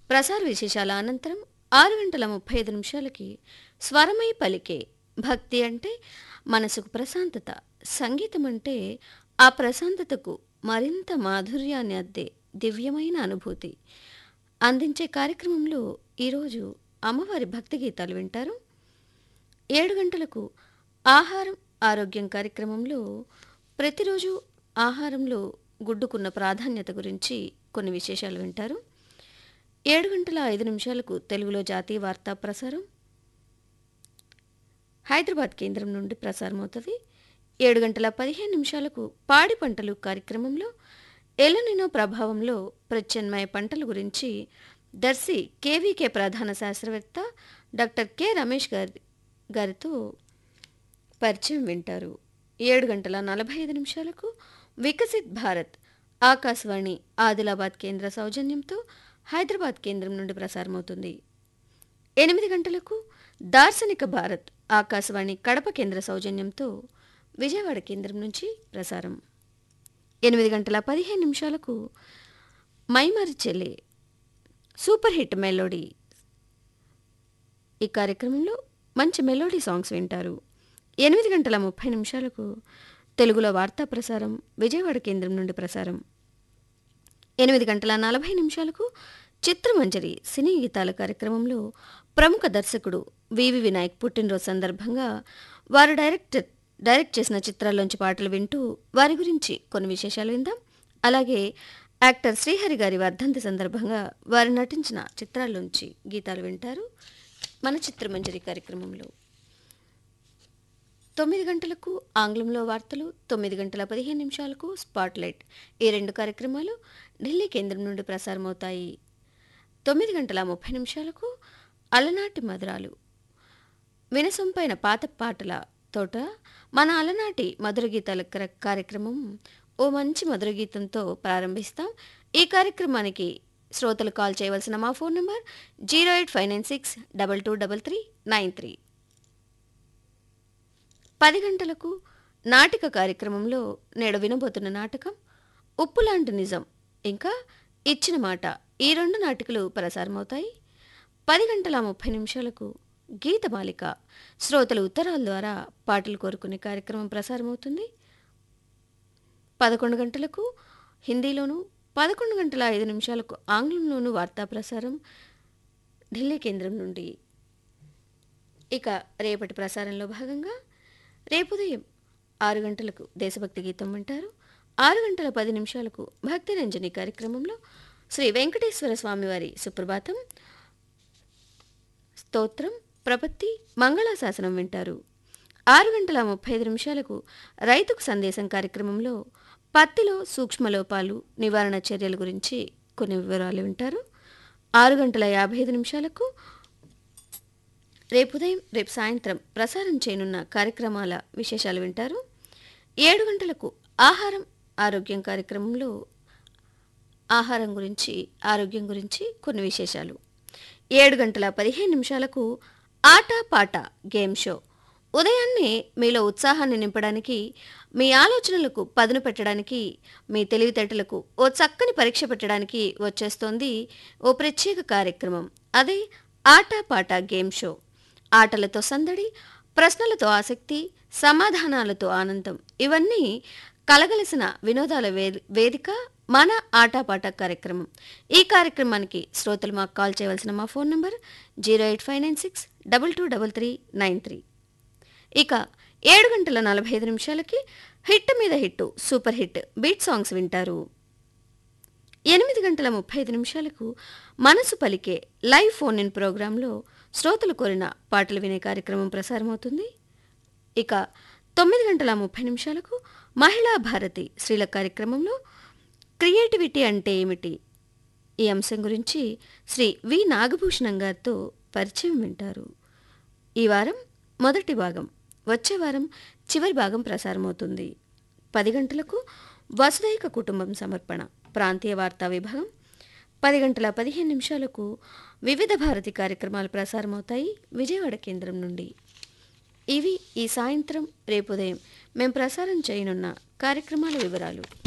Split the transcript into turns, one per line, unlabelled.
ప్రసార విశేషాల అనంతరం ఆరు గంటల ముప్పై ఐదు నిమిషాలకి స్వరమై పలికే భక్తి అంటే మనసుకు ప్రశాంతత సంగీతం అంటే ఆ ప్రశాంతతకు మరింత మాధుర్యాన్ని అద్దే దివ్యమైన అనుభూతి అందించే కార్యక్రమంలో ఈరోజు అమ్మవారి భక్తి గీతాలు వింటారు ఏడు గంటలకు ఆహారం ఆరోగ్యం కార్యక్రమంలో ప్రతిరోజు ఆహారంలో గుడ్డుకున్న ప్రాధాన్యత గురించి కొన్ని విశేషాలు వింటారు ఏడు గంటల ఐదు నిమిషాలకు తెలుగులో జాతీయ వార్తా ప్రసారం హైదరాబాద్ కేంద్రం నుండి ప్రసారమవుతుంది ఏడు గంటల పదిహేను నిమిషాలకు పాడి పంటలు కార్యక్రమంలో ఎలనినో ప్రభావంలో ప్రత్యామ్నాయ పంటల గురించి దర్శి కేవీకే ప్రధాన శాస్త్రవేత్త డాక్టర్ కె రమేష్ గారి గారితో పరిచయం వింటారు ఏడు గంటల నలభై ఐదు నిమిషాలకు వికసిత్ భారత్ ఆకాశవాణి ఆదిలాబాద్ కేంద్ర సౌజన్యంతో హైదరాబాద్ కేంద్రం నుండి ప్రసారమవుతుంది ఎనిమిది గంటలకు దార్శనిక భారత్ ఆకాశవాణి కడప కేంద్ర సౌజన్యంతో విజయవాడ కేంద్రం నుంచి ప్రసారం ఎనిమిది గంటల పదిహేను నిమిషాలకు మైమరి చెల్లె సూపర్ హిట్ మెలోడీ ఈ కార్యక్రమంలో మంచి మెలోడీ సాంగ్స్ వింటారు ఎనిమిది గంటల ముప్పై నిమిషాలకు తెలుగులో వార్తా ప్రసారం విజయవాడ కేంద్రం నుండి ప్రసారం ఎనిమిది గంటల నలభై నిమిషాలకు చిత్రమంజరి సినీ గీతాల కార్యక్రమంలో ప్రముఖ దర్శకుడు వివి వినాయక్ పుట్టినరోజు సందర్భంగా వారు డైరెక్ట్ డైరెక్ట్ చేసిన చిత్రాల్లోంచి పాటలు వింటూ వారి గురించి కొన్ని విశేషాలు విందాం అలాగే యాక్టర్ శ్రీహరి గారి వర్ధంతి సందర్భంగా వారు నటించిన చిత్రాల్లోంచి గీతాలు వింటారు మన చిత్రమంజరి కార్యక్రమంలో తొమ్మిది గంటలకు ఆంగ్లంలో వార్తలు తొమ్మిది గంటల పదిహేను నిమిషాలకు స్పాట్లైట్ ఈ రెండు కార్యక్రమాలు ఢిల్లీ కేంద్రం నుండి ప్రసారమవుతాయి తొమ్మిది గంటల ముప్పై నిమిషాలకు అలనాటి మధురాలు వినసొంపైన పాత పాటల తోట మన అలనాటి మధుర గీతాల కర- కార్యక్రమం ఓ మంచి మధుర గీతంతో ప్రారంభిస్తాం ఈ కార్యక్రమానికి శ్రోతలు కాల్ చేయవలసిన మా phone number zero eight five nine six double two double three nine three పది గంటలకు నాటిక కార్యక్రమంలో నేడు వినబోతున్న నాటకం ఉప్పు లాంటి నిజం ఇంకా ఇచ్చిన మాట ఈ రెండు నాటికలు ప్రసారమవుతాయి పది గంటల ముప్పై నిమిషాలకు గీతమాలిక శ్రోతలు ఉత్తరాల ద్వారా పాటలు కోరుకునే కార్యక్రమం ప్రసారమవుతుంది పదకొండు గంటలకు హిందీలోను పదకొండు గంటల ఐదు నిమిషాలకు ఆంగ్లంలోనూ వార్తా ప్రసారం ఢిల్లీ కేంద్రం నుండి ఇక రేపటి ప్రసారంలో భాగంగా రేపు ఉదయం ఆరు గంటలకు దేశభక్తి గీతం వింటారు ఆరు గంటల పది నిమిషాలకు భక్తి రంజని కార్యక్రమంలో శ్రీ వెంకటేశ్వర స్వామివారి సుప్రభాతం స్తోత్రం ప్రపత్తి మంగళాశాసనం వింటారు ఆరు గంటల ముప్పై ఐదు నిమిషాలకు రైతుకు సందేశం కార్యక్రమంలో పత్తిలో సూక్ష్మ లోపాలు నివారణ చర్యల గురించి కొన్ని వివరాలు వింటారు ఆరు గంటల యాభై ఐదు నిమిషాలకు రేపు ఉదయం రేపు సాయంత్రం ప్రసారం చేయనున్న కార్యక్రమాల విశేషాలు వింటారు ఏడు గంటలకు ఆహారం ఆరోగ్యం కార్యక్రమంలో ఆహారం గురించి ఆరోగ్యం గురించి కొన్ని విశేషాలు ఏడు గంటల పదిహేను నిమిషాలకు ఆట పాట గేమ్ షో ఉదయాన్నే మీలో ఉత్సాహాన్ని నింపడానికి మీ ఆలోచనలకు పదును పెట్టడానికి మీ తెలివితేటలకు ఓ చక్కని పరీక్ష పెట్టడానికి వచ్చేస్తోంది ఓ ప్రత్యేక కార్యక్రమం అదే ఆట పాట గేమ్ షో ఆటలతో సందడి ప్రశ్నలతో ఆసక్తి సమాధానాలతో ఆనందం ఇవన్నీ కలగలిసిన వినోదాల వే- వేదిక మన ఆటపాట కార్యక్రమం ఈ కార్యక్రమానికి శ్రోతలు మాకు కాల్ చేయవలసిన మా phone number zero eight five nine six double two double three nine three ఇక ఏడు గంటల నలభై ఐదు నిమిషాలకి హిట్ మీద hit super hit beat songs వింటారు ఎనిమిది గంటల ముప్పై ఐదు నిమిషాలకు మనసు పలికే లైవ్ ఫోన్ ఇన్ ప్రోగ్రాంలో శ్రోతలు కోరిన పాటలు వినే కార్యక్రమం ప్రసారమవుతుంది ఇక తొమ్మిది గంటల ముప్పై నిమిషాలకు మహిళా భారతి స్త్రీల కార్యక్రమంలో క్రియేటివిటీ అంటే ఏమిటి ఈ అంశం గురించి శ్రీ వి నాగభూషణం గారితో పరిచయం వింటారు ఈ వారం మొదటి భాగం వచ్చే వారం చివరి భాగం ప్రసారమవుతుంది పది గంటలకు వసుదైక కుటుంబం సమర్పణ ప్రాంతీయ వార్తా విభాగం పది గంటల పదిహేను నిమిషాలకు వివిధ భారతి కార్యక్రమాలు ప్రసారమవుతాయి విజయవాడ కేంద్రం నుండి ఇవి ఈ సాయంత్రం రేపు ఉదయం మేం ప్రసారం చేయనున్న కార్యక్రమాల వివరాలు